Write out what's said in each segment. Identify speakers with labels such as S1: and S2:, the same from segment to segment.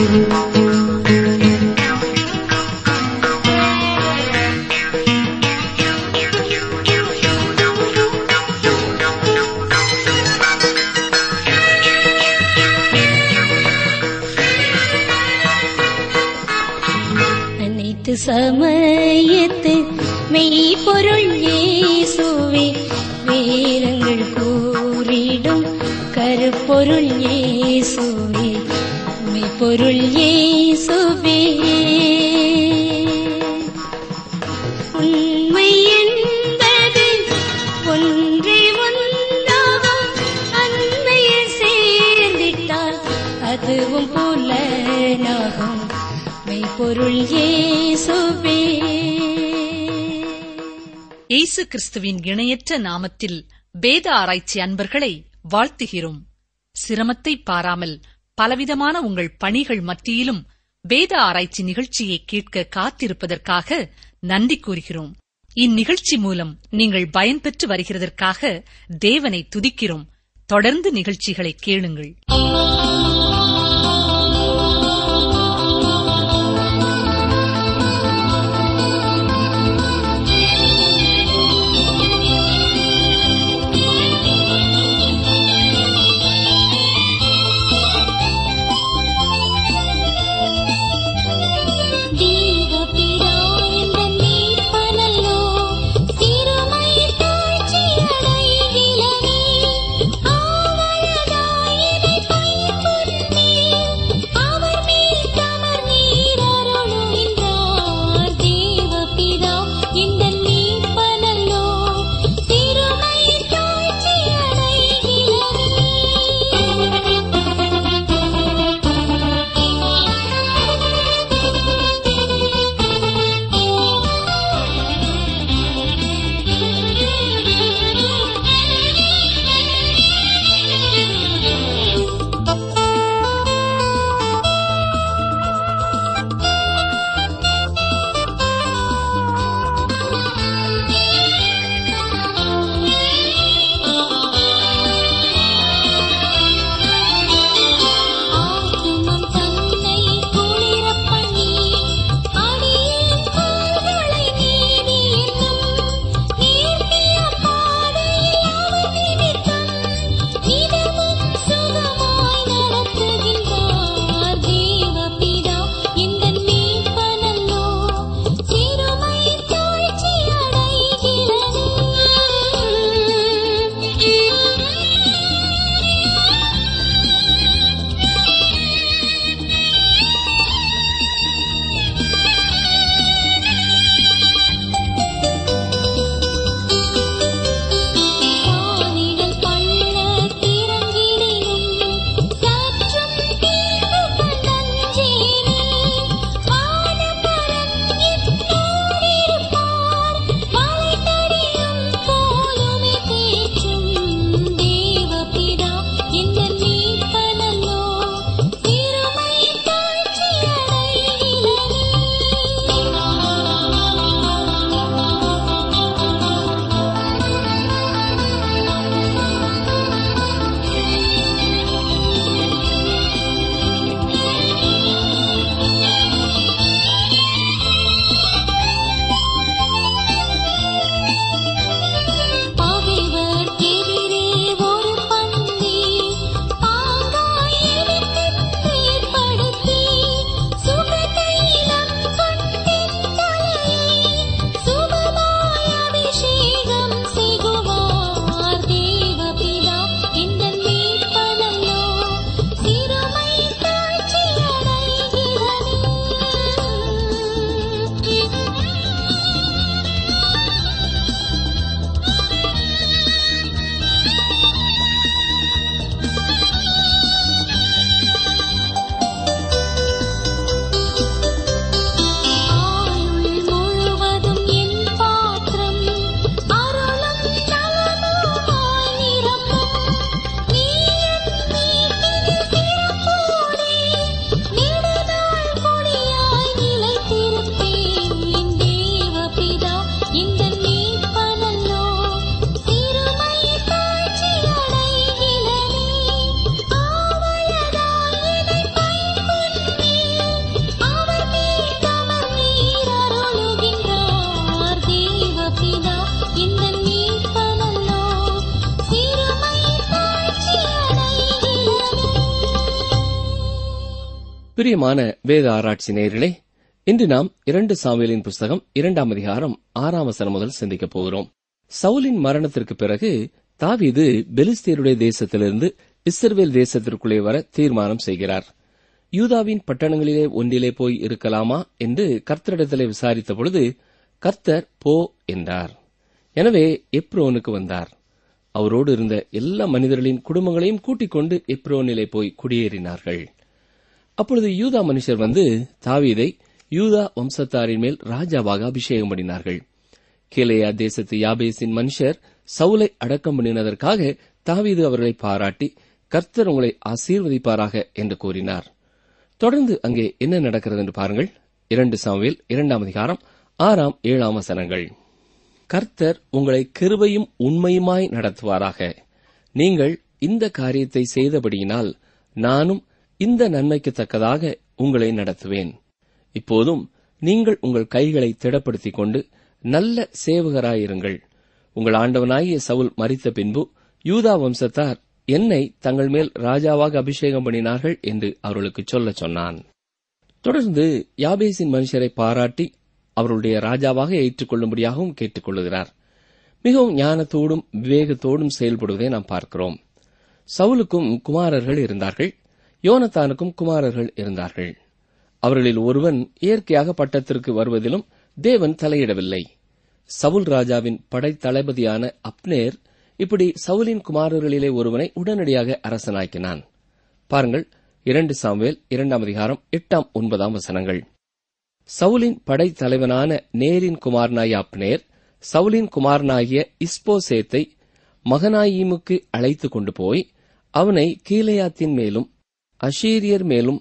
S1: அனைத்து சமயத்து மெய்ப்பொருள் இயேசுவே வேதங்கள் கூறிடும் கருப்பொருள் இயேசுவே மெய்ப்பொருள் இயேசுவே உண்மை என்பது ஒன்றே ஒன்றாகும் அன்மையில் சேர்ந்திட்டால் அதுவும் புலனாகும் மெய்ப்பொருள் இயேசுவே
S2: இயேசு கிறிஸ்துவின் இணையற்ற நாமத்தில் வேத ஆராய்ச்சி அன்பர்களை வாழ்த்துகிறோம் சிரமத்தை பாராமல் பலவிதமான உங்கள் பணிகள் மத்தியிலும் வேத ஆராய்ச்சி நிகழ்ச்சியை கேட்க காத்திருப்பதற்காக நன்றி கூறுகிறோம் இந்நிகழ்ச்சி மூலம் நீங்கள் பயன்பெற்று வருகிறதற்காக தேவனை துதிக்கிறோம் தொடர்ந்து நிகழ்ச்சிகளை கேளுங்கள்
S3: தேவபிதா என்ற மீட்பனல்லோ சிறுமை தாழ்ச்சி அடைகிலனே ஆவலதாய் இதை
S4: பிரியமான வேத ஆராய்ச்சி நேயர்களே இன்று நாம் இரண்டு சாமுவேலின் புஸ்தகம் இரண்டாம் அதிகாரம் ஆறாம் வசனம் முதல் சிந்திக்கப் போகிறோம் சவுலின் மரணத்திற்கு பிறகு தாவீது பெலிஸ்தீருடைய தேசத்திலிருந்து இஸ்ரவேல் தேசத்திற்குள்ளே வர தீர்மானம் செய்கிறார் யூதாவின் பட்டணங்களிலே ஒன்றிலே போய் இருக்கலாமா என்று கர்த்தரிடத்திலே விசாரித்த பொழுது கர்த்தர் போ என்றார் எனவே எப்ரோனுக்கு வந்தார் அவரோடு இருந்த எல்லா மனிதர்களின் குடும்பங்களையும் கூட்டிக் கொண்டு எப்ரோனிலே போய் குடியேறினார்கள் அப்பொழுது யூதா மனுஷர் வந்து தாவீதை யூதா வம்சத்தாரின் மேல் ராஜாவாக அபிஷேகம் பண்ணினார்கள் கீலேயா தேசத்து யாபேசின் மனுஷர் சவுலை அடக்கம் பண்ணினதற்காக தாவீது அவர்களை பாராட்டி கர்த்தர் உங்களை ஆசீர்வதிப்பாராக என்று கூறினார் தொடர்ந்து அங்கே என்ன நடக்கிறது என்று பாருங்கள் இரண்டு சாமுவேல் இரண்டாம் அதிகாரம் ஆறாம் ஏழாம் வசனங்கள் கர்த்தர் உங்களை கிருபையும் உண்மையுமாய் நடத்துவாராக நீங்கள் இந்த காரியத்தை செய்தபடியினால் நானும் இந்த நன்மைக்கு தக்கதாக உங்களை நடத்துவேன் இப்போதும் நீங்கள் உங்கள் கைகளை திடப்படுத்திக் கொண்டு நல்ல சேவகராயிருங்கள் உங்கள் ஆண்டவனாகிய சவுல் மரித்த பின்பு யூதா வம்சத்தார் என்னை தங்கள் மேல் ராஜாவாக அபிஷேகம் பண்ணினார்கள் என்று அவர்களுக்கு சொல்லச் சொன்னான் தொடர்ந்து யாபேசின் மனுஷரை பாராட்டி அவருடைய ராஜாவாக ஏற்றுக்கொள்ளும்படியாகவும் கேட்டுக்கொள்ளுகிறார் மிகவும் ஞானத்தோடும் விவேகத்தோடும் செயல்படுவதை நாம் பார்க்கிறோம் சவுலுக்கும் குமாரர்கள் இருந்தார்கள் யோனத்தானுக்கும் குமாரர்கள் இருந்தார்கள் அவர்களில் ஒருவன் இயற்கையாக பட்டத்திற்கு வருவதிலும் தேவன் தலையிடவில்லை சவுல் ராஜாவின் படைத்தளபதியான அப்னேர் இப்படி சவுலின் குமாரர்களிலே ஒருவனை உடனடியாக அரசனாக்கினான் பாருங்கள் இரண்டு சாமுவேல் இரண்டாம் அதிகாரம் எட்டாம் ஒன்பதாம் வசனங்கள் சவுலின் படைத்தலைவனான நேரின் குமாரனாய அப்னேர் சவுலின் குமாரனாகிய இஸ்போசேத்தை மகனாயீமுக்கு அழைத்துக் கொண்டு போய் அவனை கீலேயாத்தின் மேலும் அஷீரியர் மேலும்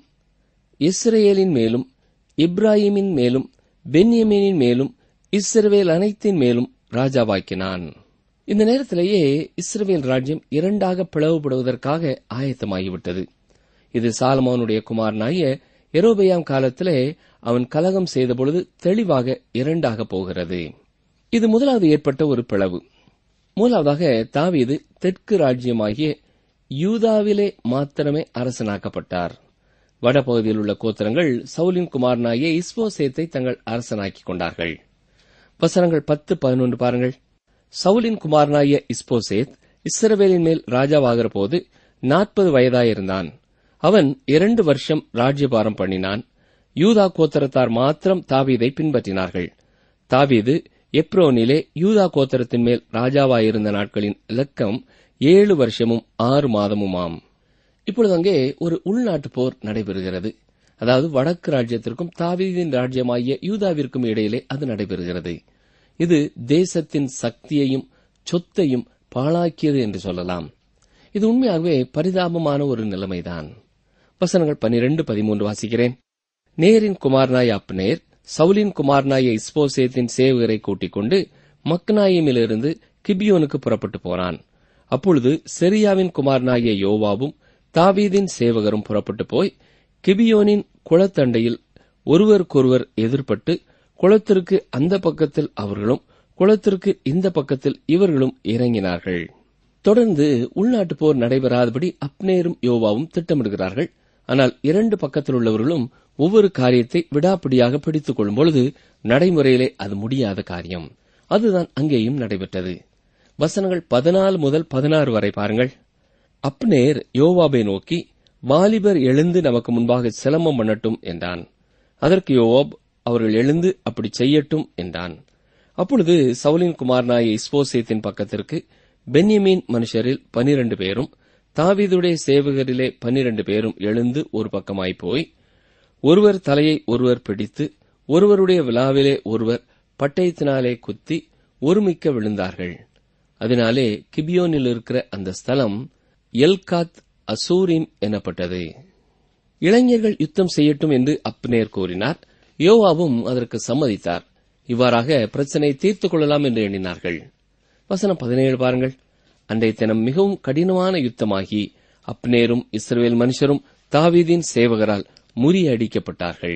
S4: இஸ்ரேலின் மேலும் இப்ராஹிமின் மேலும் பென்யமீனின் மேலும் இஸ்ரவேல் அனைத்தின் மேலும் ராஜாவாக்கினான் இந்த நேரத்திலேயே இஸ்ரவேல் ராஜ்யம் இரண்டாக பிளவுபடுவதற்காக ஆயத்தமாகிவிட்டது இது சாலமோனுடைய குமாரனாகிய எரோபெயாம் காலத்திலே அவன் கலகம் செய்தபொழுது தெளிவாக இரண்டாக போகிறது இது முதலாவது ஏற்பட்ட ஒரு பிளவு மூலாவதாக தாவீது தெற்கு ராஜ்யமாகிய யூதாவிலே மாத்திரமே அரசனாக்கப்பட்டார் வடபகுதியில் உள்ள கோத்திரங்கள் சவுலின் குமாரனாகிய இஸ்போசேத்தை தங்கள் அரசனாக்கிக் கொண்டார்கள் வசனங்கள் பத்து பதினொன்று பாருங்கள் சவுலின் குமாரனாகிய இஸ்போசேத் இஸ்ரவேலின் மேல் ராஜாவாகிற போது நாற்பது வயதாயிருந்தான் அவன் இரண்டு வருஷம் ராஜ்யபாரம் பண்ணினான் யூதா கோத்திரத்தார் மாத்திரம் தாவீதை பின்பற்றினார்கள் தாவீது எப்ரோனிலே யூதா கோத்திரத்தின் மேல் ராஜாவாயிருந்த நாட்களின் இலக்கம் ஏழு வருஷமும் ஆறு மாதமுமாம் இப்பொழுது அங்கே ஒரு உள்நாட்டு போர் நடைபெறுகிறது அதாவது வடக்கு ராஜ்யத்திற்கும் தாவீதின் ராஜ்யமாகிய யூதாவிற்கும் இடையிலே அது நடைபெறுகிறது இது தேசத்தின் சக்தியையும் சொத்தையும் பாழாக்கியது என்று சொல்லலாம் இது உண்மையாகவே பரிதாபமான ஒரு நிலைமைதான் வசனங்கள் பனிரெண்டு பதிமூன்று வாசிக்கிறேன் நேரின் குமாரனாய அப்னேர் சவுலின் குமாரனாய இஸ்போசேத்தின் சேவகரை கூட்டிக் கொண்டு மக்னாயிமிலிருந்து கிபியோனுக்கு புறப்பட்டு போனான் அப்பொழுது செரியாவின் குமாரனாகிய யோவாவும் தாவீதின் சேவகரும் புறப்பட்டு போய் கிபியோனின் குளத்தண்டையில் ஒருவருக்கொருவர் எதிர்பட்டு குளத்திற்கு அந்த பக்கத்தில் அவர்களும் குளத்திற்கு இந்த பக்கத்தில் இவர்களும் இறங்கினார்கள் தொடர்ந்து உள்நாட்டு போர் நடைபெறாதபடி அப்னேரும் யோவாவும் திட்டமிடுகிறார்கள் ஆனால் இரண்டு பக்கத்தில் உள்ளவர்களும் ஒவ்வொரு காரியத்தை விடாப்பிடியாக பிடித்துக் கொள்ளும் பொழுது நடைமுறையிலே அது முடியாத காரியம் அதுதான் அங்கேயும் நடைபெற்றது வசனங்கள் பதினாலு முதல் பதினாறு வரை பாருங்கள் அப்னேர் யோவாபை நோக்கி வாலிபர் எழுந்து நமக்கு முன்பாக சிலம்பம் பண்ணட்டும் என்றான் அதற்கு யோவாப் அவர்கள் எழுந்து அப்படி செய்யட்டும் என்றான் அப்பொழுது சவுலின் குமாரனாய இஸ்போசேத்தின் பக்கத்திற்கு பென்யமீன் மனுஷரில் பனிரண்டு பேரும் தாவீதுடைய சேவகரிலே பன்னிரண்டு பேரும் எழுந்து ஒரு பக்கமாய் போய் ஒருவர் தலையை ஒருவர் பிடித்து ஒருவருடைய விழாவிலே ஒருவர் பட்டயத்தினாலே குத்தி ஒருமிக்க விழுந்தார்கள் அதனாலே கிபியோனில் இருக்கிற அந்த ஸ்தலம் எல்காத் அசூரிம் எனப்பட்டது இளைஞர்கள் யுத்தம் செய்யட்டும் என்று அப்னேர் கூறினார் யோவாவும் அதற்கு சம்மதித்தார் இவ்வாறாக பிரச்சனை தீர்த்துக் கொள்ளலாம் என்று எண்ணினார்கள் வசனம் பதினேழு பாருங்கள் அன்றைய தினம் மிகவும் கடினமான யுத்தமாகி அப்னேரும் இஸ்ரவேல் மனுஷரும் தாவீதின் சேவகரால் முறியடிக்கப்பட்டார்கள்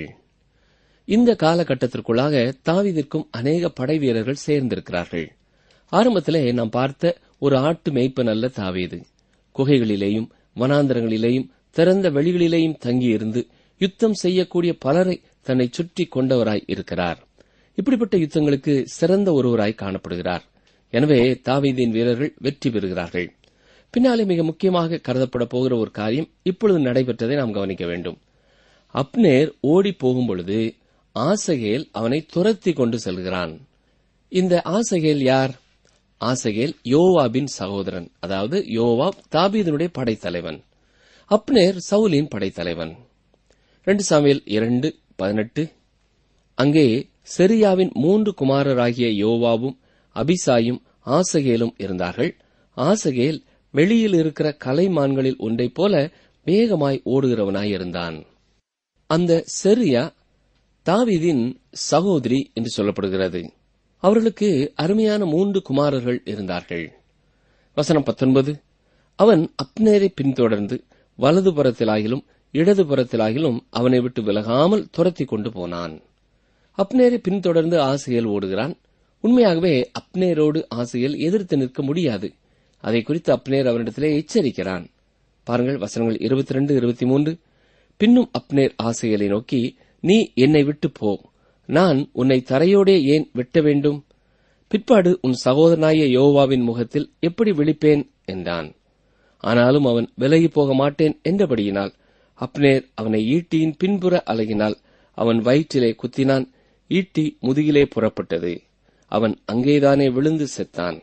S4: இந்த காலகட்டத்திற்குள்ளாக தாவீதிற்கும் அநேக படை வீரர்கள் சேர்ந்திருக்கிறார்கள் ஆரம்பத்திலே நாம் பார்த்த ஒரு ஆட்டு மேய்ப்பன் அல்ல தாவீது குகைகளிலேயும் வனாந்தரங்களிலேயும் திறந்த வெளிகளிலேயும் தங்கியிருந்து யுத்தம் செய்யக்கூடிய பலரை தன்னை சுற்றி கொண்டவராய் இருக்கிறார் இப்படிப்பட்ட யுத்தங்களுக்கு சிறந்த ஒருவராய் காணப்படுகிறார் எனவே தாவீதின் வீரர்கள் வெற்றி பெறுகிறார்கள் பின்னாலே மிக முக்கியமாக கருதப்பட போகிற ஒரு காரியம் இப்பொழுது நடைபெற்றதை நாம் கவனிக்க வேண்டும் அப்னேர் ஓடி போகும் பொழுது ஆசகேல் அவனை துரத்தி கொண்டு செல்கிறான் இந்த ஆசகேல் யார் ஆசகேல் யோவாபின் சகோதரன் அதாவது யோவாப் தாபீதனுடைய படைத்தலைவன் அப்னேர் சவுலின் படைத்தலைவன் ரெண்டு சாமியல் இரண்டு பதினெட்டு அங்கே செரியாவின் மூன்று குமாரராகிய யோவாவும் அபிசாயும் ஆசகேலும் இருந்தார்கள் ஆசகேல் வெளியில் இருக்கிற கலைமான்களில் ஒன்றைப் போல வேகமாய் ஓடுகிறவனாய் இருந்தான் அந்த செரியா தாவீதின் சகோதரி என்று சொல்லப்படுகிறது அவர்களுக்கு அருமையான மூன்று குமாரர்கள் இருந்தார்கள் வசனம் பத்தொன்பது அவன் அப்னேரை பின்தொடர்ந்து வலது புறத்திலாகிலும் இடது புறத்திலாகிலும் அவனை விட்டு விலகாமல் துரத்தி கொண்டு போனான் அப்னேரை பின்தொடர்ந்து ஆசையல் ஓடுகிறான் உண்மையாகவே அப்னேரோடு ஆசையல் எதிர்த்து நிற்க முடியாது அதை குறித்து அப்னேர் அவரிடத்திலே எச்சரிக்கிறான் பாருங்கள் வசனங்கள் இருபத்தி ரெண்டு இருபத்தி மூன்று பின்னும் அப்னேர் ஆசையலை நோக்கி நீ என்னை விட்டு போ நான் உன்னை தரையோடே ஏன் வெட்ட வேண்டும் பிற்பாடு உன் சகோதரனாய யோவாவின் முகத்தில் எப்படி விழிப்பேன் என்றான் ஆனாலும் அவன் விலகி போக மாட்டேன் என்றபடியினால் அப்னேர் அவனை ஈட்டியின் பின்புற அலகினால் அவன் வயிற்றிலே குத்தினான் ஈட்டி முதுகிலே புறப்பட்டது அவன் அங்கேதானே விழுந்து செத்தான்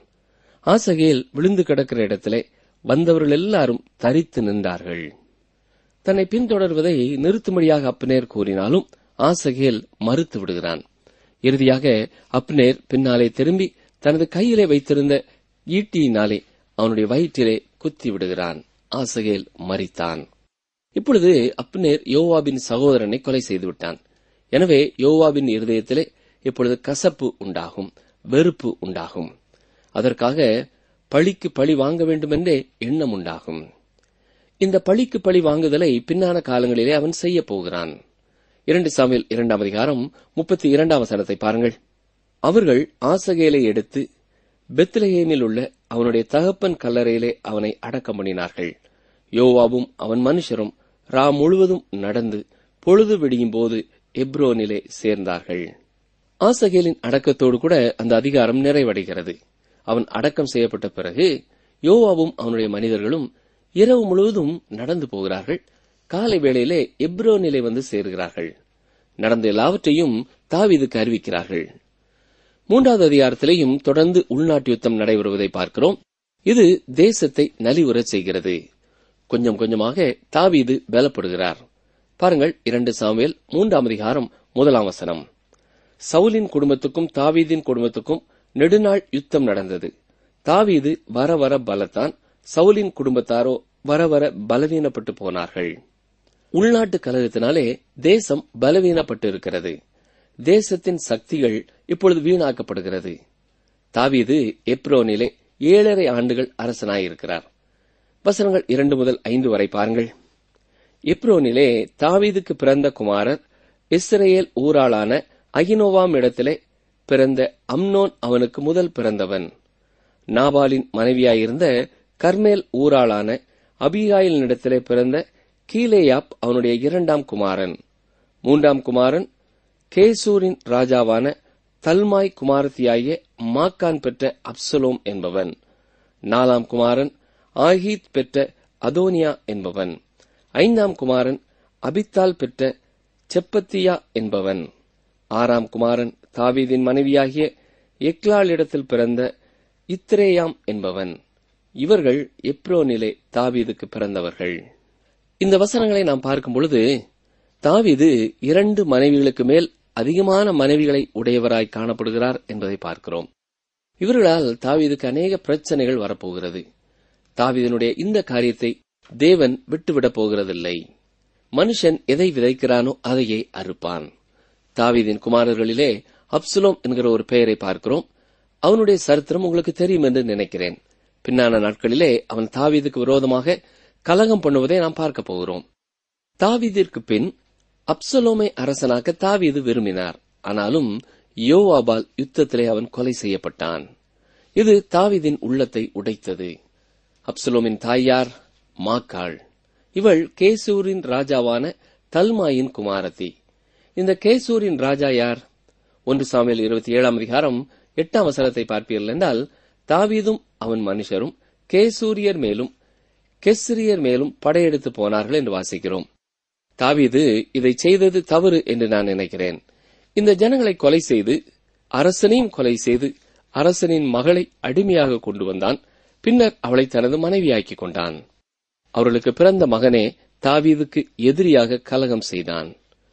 S4: ஆசகேல் விழுந்து கிடக்கிற இடத்திலே வந்தவர்கள் எல்லாரும் தரித்து நின்றார்கள் தன்னை பின்தொடர்வதை நிறுத்தும்படியாக அப்னேர் கூறினாலும் ஆசகேல் மறுத்து விடுகிறான் இறுதியாக அப்னேர் பின்னாலே திரும்பி தனது கையிலே வைத்திருந்த ஈட்டியினாலே அவனுடைய வயிற்றிலே குத்தி விடுகிறான் ஆசகேல் மறித்தான் இப்பொழுது அப்னேர் யோவாபின் சகோதரனை கொலை செய்து விட்டான் எனவே யோவாபின் இருதயத்திலே இப்பொழுது கசப்பு உண்டாகும் வெறுப்பு உண்டாகும் அதற்காக பழிக்கு பழி வாங்க வேண்டுமென்றே எண்ணம் உண்டாகும் இந்த பழிக்கு பழி வாங்குதலை பின்னான காலங்களிலே அவன் செய்ய போகிறான் இரண்டு சாமியில் இரண்டாம் அதிகாரம் முப்பத்தி இரண்டாம் வசனத்தை பாருங்கள் அவர்கள் ஆசகேலை எடுத்து பெத்லஹேமில் உள்ள அவனுடைய தகப்பன் கல்லறையிலே அவனை அடக்கம் பண்ணினார்கள் யோவாவும் அவன் மனுஷரும் ரா முழுவதும் நடந்து பொழுது விடியும் போது எப்ரோனிலே சேர்ந்தார்கள் ஆசகேலின் அடக்கத்தோடு கூட அந்த அதிகாரம் நிறைவடைகிறது அவன் அடக்கம் செய்யப்பட்ட பிறகு யோவாவும் அவனுடைய மனிதர்களும் இரவு முழுவதும் நடந்து போகிறார்கள் காலை வேளையிலே எப்ரோனிலே வந்து சேர்கிறார்கள் நடந்த எல்லாவற்றையும் தாவீதுக்கு அறிவிக்கிறார்கள் மூன்றாவது அதிகாரத்திலேயும் தொடர்ந்து உள்நாட்டு யுத்தம் நடைபெறுவதை பார்க்கிறோம் இது தேசத்தை நலிவுறச் செய்கிறது கொஞ்சம் கொஞ்சமாக தாவீது பலப்படுகிறார் பாருங்கள் இரண்டு சாமுவேல் மூன்றாம் அதிகாரம் முதலாம் வசனம் சவுலின் குடும்பத்துக்கும் தாவீதின் குடும்பத்துக்கும் நெடுநாள் யுத்தம் நடந்தது தாவீது வர வர பலத்தான் சவுலின் குடும்பத்தாரோ வர வர பலவீனப்பட்டு போனார்கள் உள்நாட்டு கலகத்தினாலே தேசம் பலவீனப்பட்டு இருக்கிறது தேசத்தின் சக்திகள் இப்பொழுது வீணாக்கப்படுகிறது தாவீது எப்ரோனிலே ஏழரை ஆண்டுகள் அரசனாயிருக்கிறார் வசனங்கள் இரண்டு முதல் ஐந்து வரை பாருங்கள் எப்ரோனிலே தாவீதுக்கு பிறந்த குமாரர் இஸ்ரேல் ஊராளான அகினோவாம் இடத்திலே பிறந்த அம்னோன் அவனுக்கு முதல் பிறந்தவன் நாபாலின் மனைவியாயிருந்த கர்மேல் ஊராளான அபிகாயில் இடத்திலே பிறந்த கீலேயாப் அவனுடைய இரண்டாம் குமாரன் மூன்றாம் குமாரன் கேசூரின் ராஜாவான தல்மாய் குமாரத்தியாகிய மாக்கான் பெற்ற அப்சலோம் என்பவன் நாலாம் குமாரன் ஆஹீத் பெற்ற அதோனியா என்பவன் ஐந்தாம் குமாரன் அபித்தால் பெற்ற செப்பத்தியா என்பவன் ஆறாம் குமாரன் தாவீதின் மனைவியாகிய எக்லாளிடத்தில் பிறந்த இத்ரேயாம் என்பவன் இவர்கள் எப்ரோனிலே தாவீதுக்கு பிறந்தவர்கள் இந்த வசனங்களை நாம் பார்க்கும் பொழுது தாவீது இரண்டு மனைவிகளுக்கு மேல் அதிகமான மனைவிகளை உடையவராய் காணப்படுகிறார் என்பதை பார்க்கிறோம் இவர்களால் தாவீதுக்கு அநேக பிரச்சனைகள் வரப்போகிறது தாவீதனுடைய இந்த காரியத்தை தேவன் விட்டுவிடப் போகிறதில்லை மனுஷன் எதை விதைக்கிறானோ அதையே அறுப்பான் தாவீதின் குமாரர்களிலே அப்சுலோம் என்கிற ஒரு பெயரை பார்க்கிறோம் அவனுடைய சரித்திரம் உங்களுக்கு தெரியும் என்று நினைக்கிறேன் பின்னான நாட்களிலே அவன் தாவீதுக்கு விரோதமாக கலகம் பண்ணுவதை நாம் பார்க்க போகிறோம் தாவீதிற்கு பின் அப்சலோமை அரசனாக்க தாவீது விரும்பினார் ஆனாலும் யோவாபால் யுத்தத்திலே அவன் கொலை செய்யப்பட்டான் இது தாவீதின் உள்ளத்தை உடைத்தது அப்சலோமின் தாயார் மாக்காள் இவள் கேசூரின் ராஜாவான தல்மாயின் குமாரத்தி இந்த கேசூரின் ராஜா யார் ஒன்று சாமியல் இருபத்தி ஏழாம் அதிகாரம் எட்டாம் வசனத்தை பார்ப்பீர்கள் என்றால் தாவீதும் அவன் மனுஷரும் கேசூரியர் மேலும் கெஸ்ரியர் மேலும் படையெடுத்து போனார்கள் என்று வாசிக்கிறோம் தாவீது இதை செய்தது தவறு என்று நான் நினைக்கிறேன் இந்த ஜனங்களை கொலை செய்து அரசனையும் கொலை செய்து அரசனின் மகளை அடிமையாக கொண்டு வந்தான் பின்னர் அவளை தனது மனைவியாக்கிக் கொண்டான் அவர்களுக்கு பிறந்த மகனே தாவீதுக்கு எதிரியாக கலகம் செய்தான்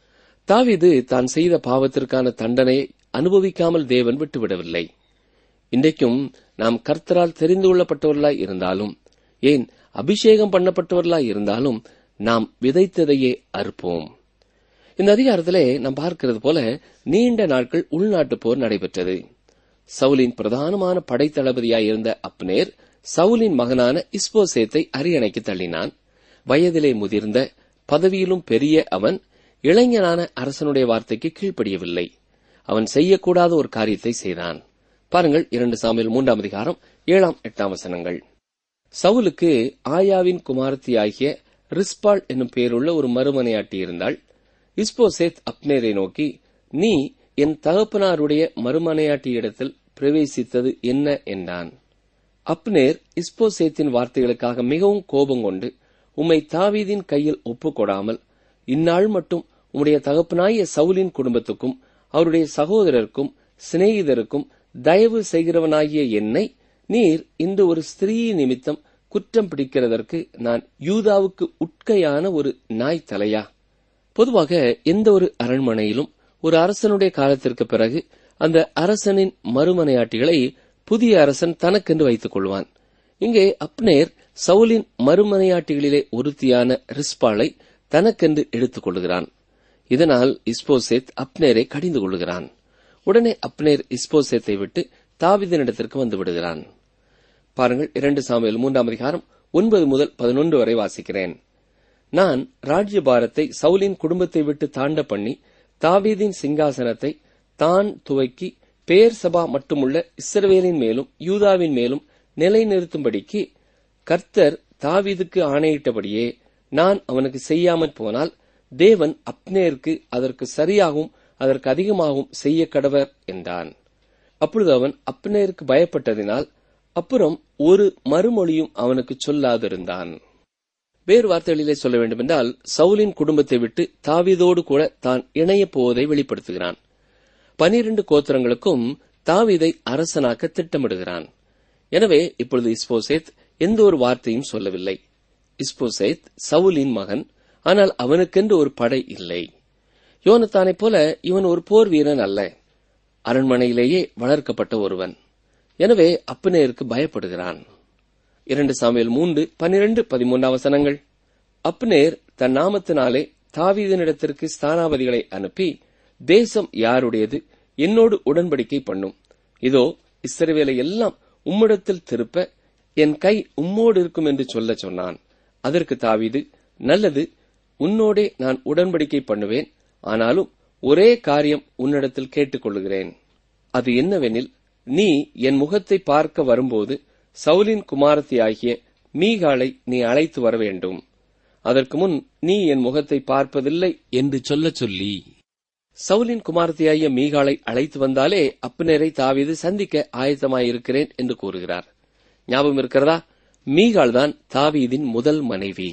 S4: தாவீது தான் செய்த பாவத்திற்கான தண்டனையை அனுபவிக்காமல் தேவன் விட்டுவிடவில்லை இன்றைக்கும் நாம் கர்த்தரால் தெரிந்து கொள்ளப்பட்டவர்களாய் இருந்தாலும் ஏன் அபிஷேகம் பண்ணப்பட்டவர்களாய் இருந்தாலும் நாம் விதைத்ததையே அறுப்போம் இந்த அதிகாரத்திலே நாம் பார்க்கிறது போல நீண்ட நாட்கள் உள்நாட்டு போர் நடைபெற்றது சவுலின் பிரதானமான படைத்தளபதியாய் இருந்த அப்னேர் சவுலின் மகனான இஸ்போசேத்தை அரியணைக்கு தள்ளினான் வயதிலே முதிர்ந்த பதவியிலும் பெரிய அவன் இளைஞனான அரசனுடைய வார்த்தைக்கு கீழ்ப்படியவில்லை அவன் செய்யக்கூடாத ஒரு காரியத்தை செய்தான் பாருங்கள் இரண்டு சாமியில் மூன்றாம் அதிகாரம் ஏழாம் எட்டாம் வசனங்கள் சவுலுக்கு ஆயாவின் குமாரத்தியாகிய ரிஸ்பால் என்னும் பேருள்ள ஒரு மறுமனையாட்டி இருந்தாள் இஸ்போசேத் அப்னேரை நோக்கி நீ என் தகப்பனாருடைய மறுமனையாட்டியிடத்தில் பிரவேசித்தது என்ன என்றான் அப்னேர் இஸ்போசேத்தின் வார்த்தைகளுக்காக மிகவும் கோபம் கொண்டு உம்மை தாவீதின் கையில் ஒப்புக்கொடாமல் இந்நாள் மட்டும் உம்முடைய தகப்பனாய சவுலின் குடும்பத்துக்கும் அவருடைய சகோதரருக்கும் சிநேகிதருக்கும் தயவு செய்கிறவனாகிய என்னை நீர் இந்த ஒரு ஸ்திரீ நிமித்தம் குற்றம் பிடிக்கிறதற்கு நான் யூதாவுக்கு உட்கையான ஒரு நாய் தலையா பொதுவாக எந்த ஒரு அரண்மனையிலும் ஒரு அரசனுடைய காலத்திற்கு பிறகு அந்த அரசனின் மறுமனையாட்டிகளை புதிய அரசன் தனக்கென்று வைத்துக் கொள்வான் இங்கே அப்னேர் சவுலின் மறுமனையாட்டிகளிலே ஒருத்தியான ரிஸ்பாளை தனக்கென்று எடுத்துக் கொள்கிறான் இதனால் இஸ்போசேத் அப்னேரை கடிந்து கொள்கிறான் உடனே அப்னேர் இஸ்போசேத்தை விட்டு தாவிதனிடத்திற்கு வந்து விடுகிறான் பாருங்கள் இரண்டு சாமியல் மூன்றாம் அதிகாரம் ஒன்பது முதல் பதினொன்று வரை வாசிக்கிறேன் நான் ராஜ்யபாரத்தை சவுலின் குடும்பத்தை விட்டு தாண்ட பண்ணி தாவீதின் சிங்காசனத்தை தான் துவக்கி பேர் சபா மட்டுமுள்ள இஸ்ரவேலின் மேலும் யூதாவின் மேலும் நிலைநிறுத்தும்படிக்கு கர்த்தர் தாவீதுக்கு ஆணையிட்டபடியே நான் அவனுக்கு செய்யாமற் போனால் தேவன் அப்னேருக்கு அதற்கு சரியாகவும் அதற்கு அதிகமாகவும் செய்ய கடவர் என்றான் அப்பொழுது அவன் அப்னேருக்கு பயப்பட்டதினால் அப்புறம் ஒரு மறுமொழியும் அவனுக்கு சொல்லாதிருந்தான் வேறு வார்த்தைகளிலே சொல்ல வேண்டுமென்றால் சவுலின் குடும்பத்தை விட்டு தாவீதோடு கூட தான் இணையப் போவதை வெளிப்படுத்துகிறான் பனிரண்டு கோத்திரங்களுக்கும் தாவீதை அரசனாக்க திட்டமிடுகிறான் எனவே இப்பொழுது இஸ்போசேத் எந்த ஒரு வார்த்தையும் சொல்லவில்லை இஸ்போசேத் சவுலின் மகன் ஆனால் அவனுக்கென்று ஒரு படை இல்லை யோனத்தானைப் போல இவன் ஒரு போர் வீரன் அல்ல அரண்மனையிலேயே வளர்க்கப்பட்ட ஒருவன் எனவே அப்னேருக்கு பயப்படுகிறான் இரண்டு சாமியல் மூன்று பனிரெண்டு பதிமூன்றாம் வசனங்கள் அப்னேர் தன் நாமத்தினாலே தாவீதனிடத்திற்கு ஸ்தானாபதிகளை அனுப்பி தேசம் யாருடையது என்னோடு உடன்படிக்கை பண்ணும் இதோ இஸ்ரவேலை எல்லாம் உம்மிடத்தில் திருப்ப என் கை உம்மோடு இருக்கும் என்று சொல்லச் சொன்னான் அதற்கு தாவீது நல்லது உன்னோடே நான் உடன்படிக்கை பண்ணுவேன் ஆனாலும் ஒரே காரியம் உன்னிடத்தில் கேட்டுக்கொள்கிறேன் அது என்னவெனில் நீ என் முகத்தை பார்க்க வரும்போது சவுலின் குமாரத்தியாகிய மீகாளை நீ அழைத்து வர வேண்டும் அதற்கு முன் நீ என் முகத்தை பார்ப்பதில்லை என்று சொல்லச் சொல்லி சவுலின் குமாரத்தியாகிய மீகாளை அழைத்து வந்தாலே அப்னேரை தாவீது சந்திக்க ஆயத்தமாயிருக்கிறேன் என்று கூறுகிறார் ஞாபகம் இருக்கிறதா மீகாள் தான் தாவீதின் முதல் மனைவி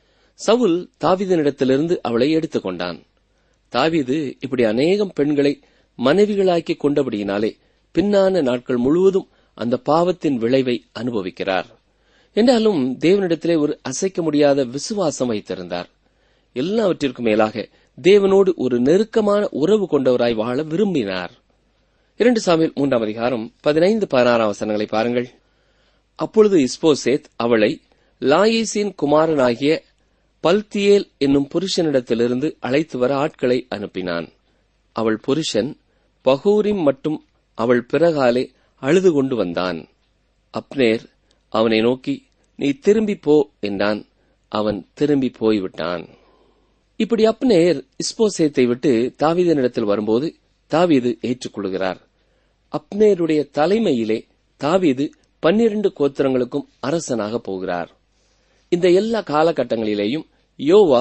S4: சவுல் தாவீதனிடத்திலிருந்து அவளை எடுத்துக் கொண்டான் தாவீது இப்படி அநேகம் பெண்களை மனைவிகளாக்கி கொண்டபடியினாலே பின்னான நாட்கள் முழுவதும் அந்த பாவத்தின் விளைவை அனுபவிக்கிறார் என்றாலும் தேவனிடத்திலே ஒரு அசைக்க முடியாத விசுவாசம் வைத்திருந்தார் எல்லாவற்றிற்கும் மேலாக தேவனோடு ஒரு நெருக்கமான உறவு கொண்டவராய் வாழ விரும்பினார் இரண்டு சாமியில் மூன்றாம் அதிகாரம் பதினைந்து பதினாறாம் வசனங்களை பாருங்கள் அப்பொழுது இஸ்போசேத் அவளை லாயீசின் குமாரனாகிய பல்தியேல் என்னும் புருஷனிடத்திலிருந்து அழைத்து வர ஆட்களை அனுப்பினான் அவள் புருஷன் பகூரிம் மட்டும் அவள் பிறகாலே அழுது கொண்டு வந்தான் அப்னேர் அவனை நோக்கி நீ திரும்பி போ என்றான் அவன் திரும்பி போய்விட்டான் இப்படி அப்னேர் இஸ்போசேத்தை விட்டு தாவீதனிடத்தில் வரும்போது தாவீது ஏற்றுக்கொள்கிறார் அப்னேருடைய தலைமையிலே தாவீது பன்னிரண்டு கோத்திரங்களுக்கும் அரசனாக போகிறார் இந்த எல்லா காலகட்டங்களிலேயும் யோவாப்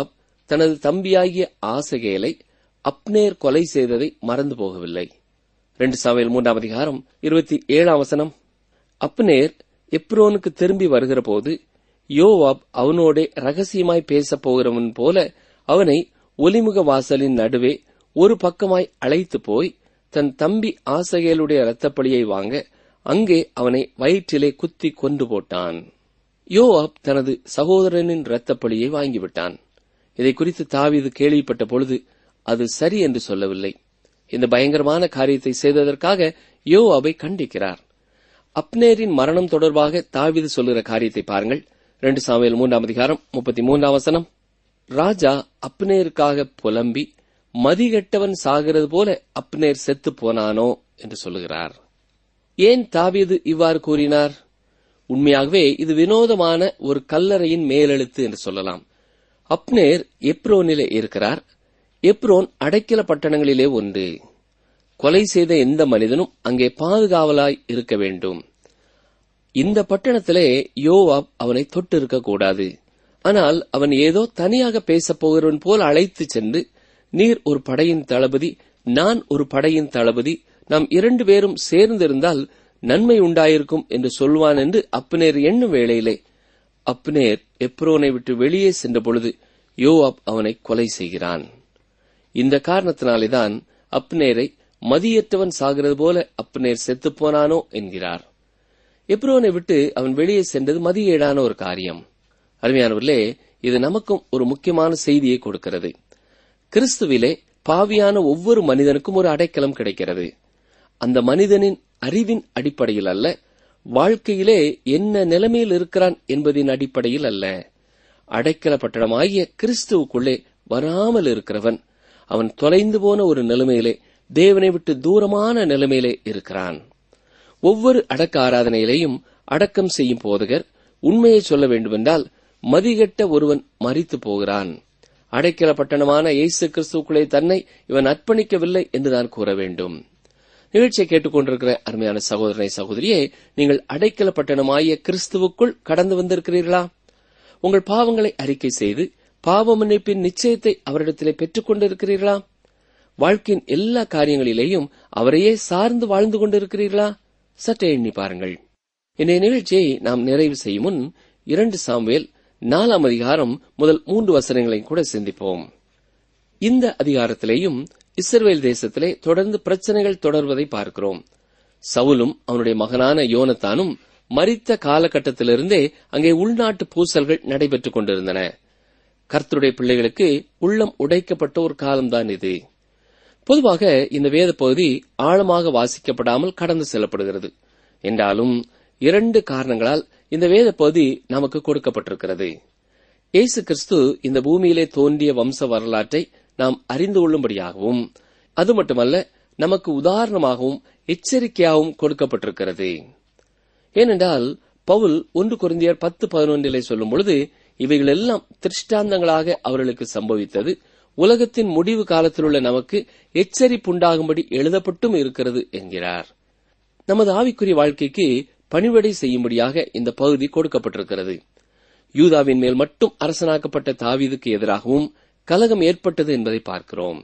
S4: தனது தம்பியாகிய ஆசகேலை அப்னேர் கொலை செய்ததை மறந்து போகவில்லை ரெண்டு சாவையில் மூன்றாம் அதிகாரம் இருபத்தி ஏழாம் வசனம் அப்னேர் எப்ரோனுக்கு திரும்பி வருகிற போது யோவாப் அவனோடே ரகசியமாய் பேசப் போகிறவன் போல அவனை ஒலிமுக வாசலின் நடுவே ஒரு பக்கமாய் அழைத்து போய் தன் தம்பி ஆசகேலுடைய இரத்தப்பழியை வாங்க அங்கே அவனை வயிற்றிலே குத்தி கொண்டு போட்டான் யோவாப் தனது சகோதரனின் இரத்தப்பழியை வாங்கிவிட்டான் இதை குறித்து தாவீது கேள்விப்பட்ட பொழுது அது சரி என்று சொல்லவில்லை இந்த பயங்கரமான காரியத்தை செய்ததற்காக யோவாபை கண்டிக்கிறார் அப்னேரின் மரணம் தொடர்பாக தாவீது சொல்லுகிற காரியத்தை பாருங்கள் ரெண்டு சாமியல் மூன்றாம் அதிகாரம் முப்பத்தி மூன்றாம் வசனம் ராஜா அப்னேருக்காக புலம்பி மதிகெட்டவன் சாகிறது போல அப்னேர் செத்து போனானோ என்று சொல்லுகிறார் ஏன் தாவீது இவ்வாறு கூறினார் உண்மையாகவே இது வினோதமான ஒரு கல்லறையின் மேலெழுத்து என்று சொல்லலாம் அப்னேர் எப்ரோனிலே இருக்கிறார் எப்ரோன் அடைக்கல பட்டணங்களிலே ஒன்று கொலை செய்த எந்த மனிதனும் அங்கே பாதுகாவலாய் இருக்க வேண்டும் இந்த பட்டணத்திலே யோவாப் அவனை தொட்டிருக்க கூடாது ஆனால் அவன் ஏதோ தனியாக பேசப் போகிறவன் போல் அழைத்துச் சென்று நீர் ஒரு படையின் தளபதி நான் ஒரு படையின் தளபதி நாம் இரண்டு பேரும் சேர்ந்திருந்தால் நன்மை உண்டாயிருக்கும் என்று சொல்வான் என்று அப்னேர் எண்ணும் வேளையிலே அப்னேர் எப்ரோனை விட்டு வெளியே சென்ற பொழுது யோவாப் அவனை கொலை செய்கிறான் இந்த காரணத்தினாலேதான் அப்னேரை மதியற்றவன் சாகிறது போல அப்னேர் செத்துப் போனானோ என்கிறார் எப்ரோனை விட்டு அவன் வெளியே சென்றது மதியேடான ஒரு காரியம் அருமையானவர்களே இது நமக்கும் ஒரு முக்கியமான செய்தியை கொடுக்கிறது கிறிஸ்துவிலே பாவியான ஒவ்வொரு மனிதனுக்கும் ஒரு அடைக்கலம் கிடைக்கிறது அந்த மனிதனின் அறிவின் அடிப்படையில் அல்ல வாழ்க்கையிலே என்ன நிலைமையில் இருக்கிறான் என்பதின் அடிப்படையில் அல்ல அடைக்கல பட்டணமாகிய கிறிஸ்துவுக்குள்ளே வராமல் இருக்கிறவன் அவன் தொலைந்து போன ஒரு நிலைமையிலே தேவனை விட்டு தூரமான நிலைமையிலே இருக்கிறான் ஒவ்வொரு அடக்க ஆராதனையிலேயும் அடக்கம் செய்யும் போதகர் உண்மையை சொல்ல வேண்டுமென்றால் மதிகெட்ட ஒருவன் மறித்து போகிறான் அடைக்கல பட்டணமான இயேசு கிறிஸ்துக்குள்ளே தன்னை இவன் அர்ப்பணிக்கவில்லை என்றுதான் கூற வேண்டும் நிகழ்ச்சியை கேட்டுக்கொண்டிருக்கிற அருமையான சகோதரனை சகோதரியே நீங்கள் அடைக்கல பட்டணமாகிய கிறிஸ்துவுக்குள் கடந்து வந்திருக்கிறீர்களா உங்கள் பாவங்களை அறிக்கை செய்து பாவ மன்னிப்பின் நிச்சயத்தை அவரிடத்திலே பெற்றுக் கொண்டிருக்கிறீர்களா வாழ்க்கையின் எல்லா காரியங்களிலேயும் அவரையே சார்ந்து வாழ்ந்து கொண்டிருக்கிறீர்களா சற்றே எண்ணி பாருங்கள் இன்றைய நிகழ்ச்சியை நாம் நிறைவு செய்யும் முன் இரண்டு சாமுவேல் நாலாம் அதிகாரம் முதல் மூன்று வசனங்களையும் கூட சிந்திப்போம் இந்த அதிகாரத்திலேயும் இஸ்ரவேல் தேசத்திலே தொடர்ந்து பிரச்சனைகள் தொடர்வதை பார்க்கிறோம் சவுலும் அவனுடைய மகனான யோனத்தானும் மரித்த காலகட்டத்திலிருந்தே அங்கே உள்நாட்டு பூசல்கள் நடைபெற்றுக் கொண்டிருந்தன கர்த்தருடைய பிள்ளைகளுக்கு உள்ளம் உடைக்கப்பட்ட ஒரு காலம்தான் இது பொதுவாக இந்த வேத பகுதி ஆழமாக வாசிக்கப்படாமல் கடந்து செல்லப்படுகிறது என்றாலும் இரண்டு காரணங்களால் இந்த வேத பகுதி நமக்கு கொடுக்கப்பட்டிருக்கிறது இயேசு கிறிஸ்து இந்த பூமியிலே தோன்றிய வம்ச வரலாற்றை நாம் அறிந்து கொள்ளும்படியாகவும் அது மட்டுமல்ல நமக்கு உதாரணமாகவும் எச்சரிக்கையாகவும் கொடுக்கப்பட்டிருக்கிறது ஏனென்றால் பவுல் ஒன்று குருந்தியர் பத்து பதினொன்றிலே சொல்லும் பொழுது இவைகள் எல்லாம் திருஷ்டாந்தங்களாக அவர்களுக்கு சம்பவித்தது உலகத்தின் முடிவு காலத்திலுள்ள நமக்கு எச்சரிப்புண்டாகும்படி எழுதப்பட்டும் இருக்கிறது என்கிறார் நமது ஆவிக்குரிய வாழ்க்கைக்கு பணிவடை செய்யும்படியாக இந்த பகுதி கொடுக்கப்பட்டிருக்கிறது யூதாவின் மேல் மட்டும் அரசனாக்கப்பட்ட தாவீதுக்கு எதிராகவும் கலகம் ஏற்பட்டது என்பதை பார்க்கிறோம்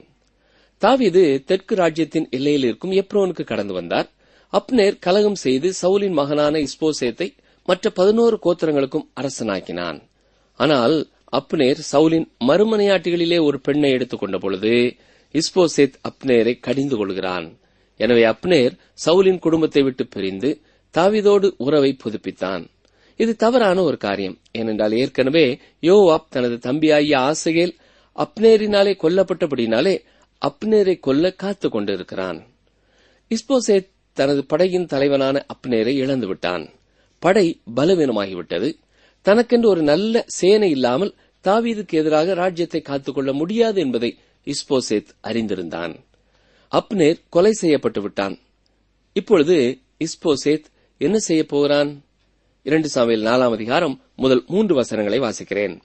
S4: தாவீது தெற்கு ராஜ்யத்தின் எல்லையில் இருக்கும் எப்ரோனுக்கு கடந்து வந்தார் அப்னேர் கலகம் செய்து சவுலின் மகனான இஸ்போசேத்தை மற்ற பதினோரு கோத்திரங்களுக்கும் அரசனாக்கினான் ஆனால் அப்னேர் சவுலின் மறுமனையாட்டிகளிலே ஒரு பெண்ணை எடுத்துக் கொண்ட பொழுது இஸ்போசேத் அப்னேரை கடிந்து கொள்கிறான் எனவே அப்னேர் சவுலின் குடும்பத்தை விட்டு பிரிந்து தாவிதோடு உறவை புதுப்பித்தான் இது தவறான ஒரு காரியம் ஏனென்றால் ஏற்கனவே யோவாப் தனது தம்பியாகிய ஆசையில் அப்னேரினாலே கொல்லப்பட்டபடினாலே அப்னேரை கொல்ல காத்துக் கொண்டிருக்கிறான் இஸ்போசேத் தனது படையின் தலைவனான அப்னேரை இழந்து விட்டான் படை பலவீனமாகிவிட்டது தனக்கென்று ஒரு நல்ல சேனை இல்லாமல் தாவீதுக்கு எதிராக ராஜ்யத்தை காத்துக்கொள்ள முடியாது என்பதை இஸ்போசேத் அறிந்திருந்தான் அப்னேர் கொலை செய்யப்பட்டு விட்டான் இப்பொழுது இஸ்போசேத் என்ன செய்யப் போகிறான் இரண்டு சாமியில் நாலாம் அதிகாரம் முதல் மூன்று வசனங்களை வாசிக்கிறேன்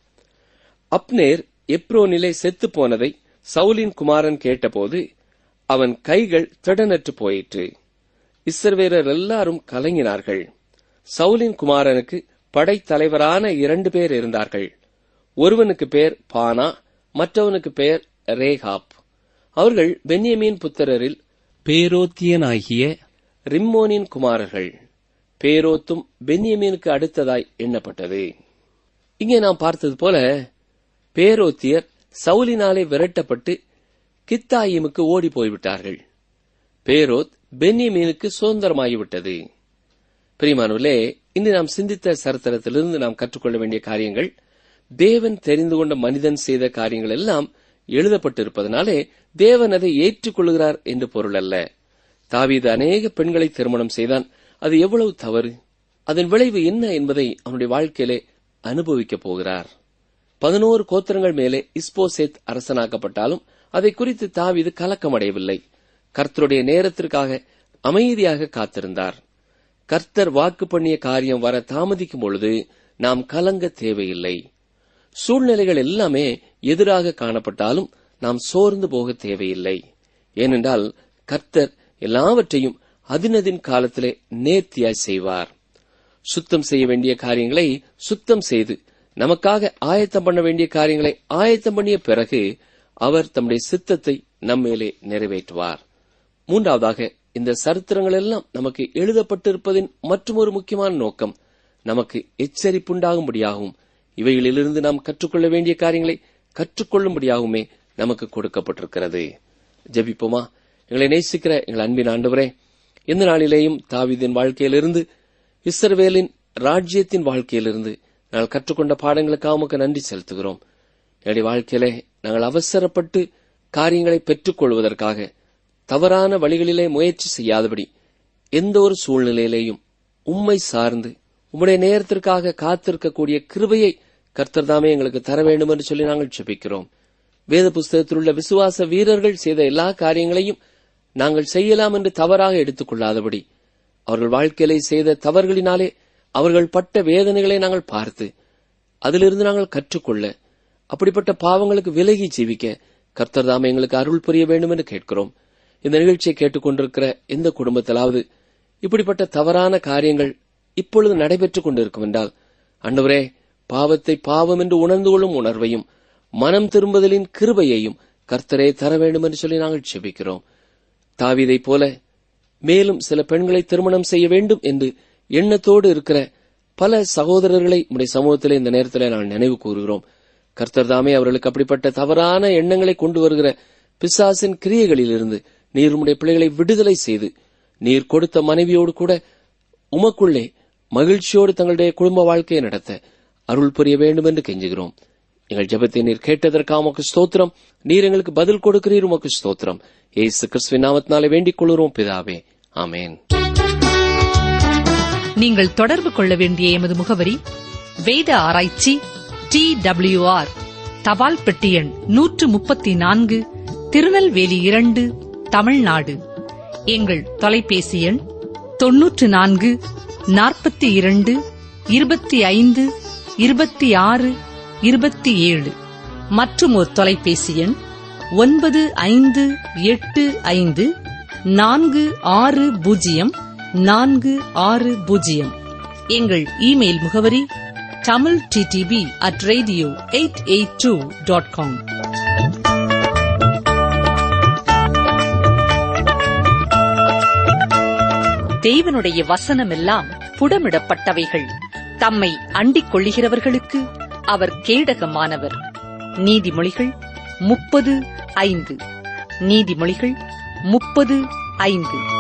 S4: அப்னேர் எப்ரோனிலே செத்துப் போனதை சவுலின் குமாரன் கேட்டபோது அவன் கைகள் திடனற்று போயிற்று இஸ்ரவேலர் எல்லாரும் கலங்கினார்கள் சவுலின் குமாரனுக்கு படைத்தலைவரான இரண்டு பேர் இருந்தார்கள் ஒருவனுக்கு பேர் பானா மற்றவனுக்கு பெயர் ரேகாப் அவர்கள் பென்யமீன் புத்திரரில் பேரோத்தியனாகிய ரிம்மோனின் குமாரர்கள் பேரோத்தும் பென்யமீனுக்கு அடுத்ததாய் எண்ணப்பட்டது இங்கே நாம் பார்த்தது போல பேரோத்தியர் சவுலினாலே விரட்டப்பட்டு கித்தாயிமுக்கு ஓடி போய்விட்டார்கள் பேரோத் பென்யமீனுக்கு சுதந்திரமாகிவிட்டது பிரிமானுலே இன்று நாம் சிந்தித்த சரித்திரத்திலிருந்து நாம் கற்றுக்கொள்ள வேண்டிய காரியங்கள் தேவன் தெரிந்து கொண்ட மனிதன் செய்த காரியங்கள் எல்லாம் எழுதப்பட்டிருப்பதனாலே தேவன் அதை ஏற்றுக்கொள்கிறார் என்று பொருள் அல்ல தாவீது அநேக பெண்களை திருமணம் செய்தான் அது எவ்வளவு தவறு அதன் விளைவு என்ன என்பதை அவனுடைய வாழ்க்கையிலே அனுபவிக்கப் போகிறார் பதினோரு கோத்திரங்கள் மேலே இஸ்போசேத் அரசனாக்கப்பட்டாலும் அதை குறித்து தாவீது கலக்கமடையவில்லை கர்த்தருடைய நேரத்திற்காக அமைதியாக காத்திருந்தார் கர்த்தர் வாக்கு பண்ணிய காரியம் வர தாமதிக்கும் பொழுது நாம் கலங்க தேவையில்லை சூழ்நிலைகள் எல்லாமே எதிராக காணப்பட்டாலும் நாம் சோர்ந்து போக தேவையில்லை ஏனென்றால் கர்த்தர் எல்லாவற்றையும் அதினதின் காலத்திலே நேர்த்தியாய் செய்வார் சுத்தம் செய்ய வேண்டிய காரியங்களை சுத்தம் செய்து நமக்காக ஆயத்தம் பண்ண வேண்டிய காரியங்களை ஆயத்தம் பண்ணிய பிறகு அவர் தம்முடைய சித்தத்தை நம்மேலே நிறைவேற்றுவார் மூன்றாவதாக இந்த சரித்திரங்கள் எல்லாம் நமக்கு எழுதப்பட்டிருப்பதின் மற்றொரு முக்கியமான நோக்கம் நமக்கு எச்சரிப்புண்டாகும்படியாகவும் இவைகளிலிருந்து நாம் கற்றுக்கொள்ள வேண்டிய காரியங்களை கற்றுக்கொள்ளும்படியாகவுமே நமக்கு கொடுக்கப்பட்டிருக்கிறது ஜெபிப்போமா எங்களை நேசிக்கிற எங்கள் அன்பின் ஆண்டவரே இந்த நாளிலேயும் தாவீதின் வாழ்க்கையிலிருந்து இஸ்ரவேலின் ராஜ்யத்தின் வாழ்க்கையிலிருந்து நாங்கள் கற்றுக்கொண்ட பாடங்களுக்காக உமக்கு நன்றி செலுத்துகிறோம் எங்களுடைய வாழ்க்கையிலே நாங்கள் அவசரப்பட்டு காரியங்களை பெற்றுக் கொள்வதற்காக தவறான வழிகளிலே முயற்சி செய்யாதபடி எந்த ஒரு சூழ்நிலையிலேயும் உம்மை சார்ந்து உம்முடைய நேரத்திற்காக காத்திருக்கக்கூடிய கிருபையை கர்த்தர் தாமே எங்களுக்கு தர வேண்டும் என்று சொல்லி நாங்கள் ஜெபிக்கிறோம் வேத புஸ்தகத்தில் உள்ள விசுவாச வீரர்கள் செய்த எல்லா காரியங்களையும் நாங்கள் செய்யலாம் என்று தவறாக எடுத்துக் கொள்ளாதபடி அவர்கள் வாழ்க்கையிலே செய்த தவறுகளினாலே அவர்கள் பட்ட வேதனைகளை நாங்கள் பார்த்து அதிலிருந்து நாங்கள் கற்றுக்கொள்ள அப்படிப்பட்ட பாவங்களுக்கு விலகி ஜீவிக்க கர்த்தர் தாமே எங்களுக்கு அருள் புரிய வேண்டும் என்று கேட்கிறோம் இந்த நிகழ்ச்சியை கேட்டுக்கொண்டிருக்கிற எந்த குடும்பத்திலாவது இப்படிப்பட்ட தவறான காரியங்கள் இப்பொழுது நடைபெற்றுக் கொண்டிருக்கும் என்றால் அண்டவரே பாவத்தை பாவம் என்று உணர்ந்து கொள்ளும் உணர்வையும் மனம் திரும்புதலின் கிருபையையும் கர்த்தரே தர வேண்டும் என்று சொல்லி நாங்கள் செபிக்கிறோம் தாவீதைப் போல மேலும் சில பெண்களை திருமணம் செய்ய வேண்டும் என்று எண்ணத்தோடு இருக்கிற பல சகோதரர்களை உடைய சமூகத்திலே இந்த நேரத்தில் நான் நினைவு கூறுகிறோம் கர்த்தர் தாமே அவர்களுக்கு அப்படிப்பட்ட தவறான எண்ணங்களை கொண்டு வருகிற பிசாசின் கிரியைகளிலிருந்து நீர் உம்முடைய பிள்ளைகளை விடுதலை செய்து நீர் கொடுத்த மனைவியோடு கூட உமக்குள்ளே மகிழ்ச்சியோடு தங்களுடைய குடும்ப வாழ்க்கையை நடத்த அருள் புரிய வேண்டும் என்று கெஞ்சுகிறோம் எங்கள் ஜெபத்தை நீர் கேட்டதற்காக உமக்கு ஸ்தோத்திரம் நீர் எங்களுக்கு பதில் கொடுக்கிறீர் உமக்கு ஸ்தோத்திரம் ஏசு கிறிஸ்துவின் நாமத்தினாலே வேண்டிக் கொள்கிறோம் பிதாவே ஆமென்
S2: நீங்கள் தொடர்பு கொள்ள வேண்டிய எமது முகவரி வேத ஆராய்ச்சி டி ஆர் தபால் பெட்டி எண் நூற்று முப்பத்தி நான்கு திருநெல்வேலி இரண்டு தமிழ்நாடு எங்கள் தொலைபேசி எண் தொன்னூற்று நான்கு நாற்பத்தி இரண்டு இருபத்தி ஐந்து இருபத்தி ஆறு இருபத்தி ஏழு மற்றும் ஒரு தொலைபேசி எண் ஒன்பது ஐந்து எட்டு ஐந்து நான்கு ஆறு பூஜ்ஜியம் நான்கு ஆறு பூஜ்ஜியம் எங்கள் இமெயில் முகவரி Tamil DTP at radio eight eight two dot com தேவனுடைய வசனமெல்லாம் புடமிடப்பட்டவைகள் தம்மை அண்டிக் கொள்ளுகிறவர்களுக்கு அவர் கேடகமானவர் நீதிமொழிகள் முப்பது ஐந்து நீதிமொழிகள் முப்பது ஐந்து